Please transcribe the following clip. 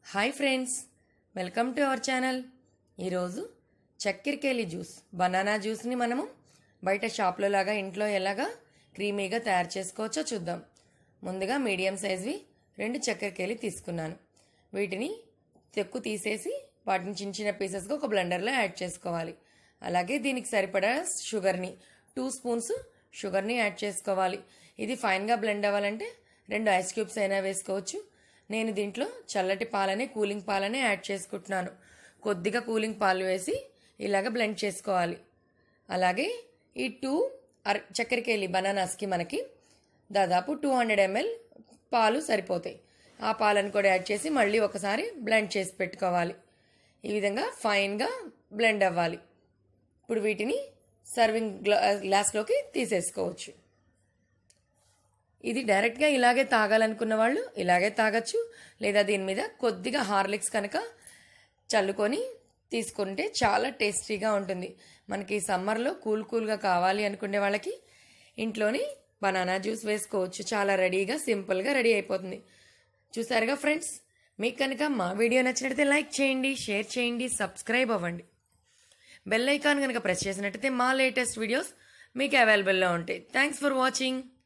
hi friends welcome to our channel ఈరోజు చక్కెరకేళి juice banana జ్యూస్ని మనము బయట షాప్లో లాగా ఇంట్లో ఎలాగా క్రీమీగా తయారు చేసుకోవచ్చో చూద్దాం ముందుగా మీడియం సైజ్వి రెండు చక్కెరకేళి తీసుకున్నాను వీటిని తెక్కు తీసేసి వాటిని చిన్న చిన్న పీసెస్గా ఒక బ్లెండర్లో యాడ్ చేసుకోవాలి అలాగే దీనికి సరిపడా షుగర్ని టూ స్పూన్స్ షుగర్ని యాడ్ చేసుకోవాలి ఇది ఫైన్గా బ్లెండ్ అవ్వాలంటే రెండు ఐస్ క్యూబ్స్ అయినా వేసుకోవచ్చు నేను దీంట్లో చల్లటి పాలనే కూలింగ్ పాలనే యాడ్ చేసుకుంటున్నాను కొద్దిగా కూలింగ్ పాలు వేసి ఇలాగ బ్లెండ్ చేసుకోవాలి అలాగే ఈ టూ అర చక్కెరకేళి బనానాస్కి మనకి దాదాపు టూ హండ్రెడ్ ఎంఎల్ పాలు సరిపోతాయి ఆ పాలను కూడా యాడ్ చేసి మళ్ళీ ఒకసారి బ్లెండ్ చేసి పెట్టుకోవాలి ఈ విధంగా ఫైన్గా బ్లెండ్ అవ్వాలి ఇప్పుడు వీటిని సర్వింగ్ గ్లా గ్లాస్లోకి తీసేసుకోవచ్చు ఇది డైరెక్ట్గా ఇలాగే తాగాలనుకున్న వాళ్ళు ఇలాగే తాగొచ్చు లేదా దీని మీద కొద్దిగా హార్లిక్స్ కనుక చల్లుకొని తీసుకుంటే చాలా టేస్టీగా ఉంటుంది మనకి సమ్మర్లో కూల్ కూల్గా కావాలి అనుకునే వాళ్ళకి ఇంట్లోని బనానా జ్యూస్ వేసుకోవచ్చు చాలా రెడీగా సింపుల్గా రెడీ అయిపోతుంది చూసారుగా ఫ్రెండ్స్ మీకు కనుక మా వీడియో నచ్చినట్లయితే లైక్ చేయండి షేర్ చేయండి సబ్స్క్రైబ్ అవ్వండి బెల్ ఐకాన్ కనుక ప్రెస్ చేసినట్టయితే మా లేటెస్ట్ వీడియోస్ మీకు అవైలబుల్లో ఉంటాయి థ్యాంక్స్ ఫర్ వాచింగ్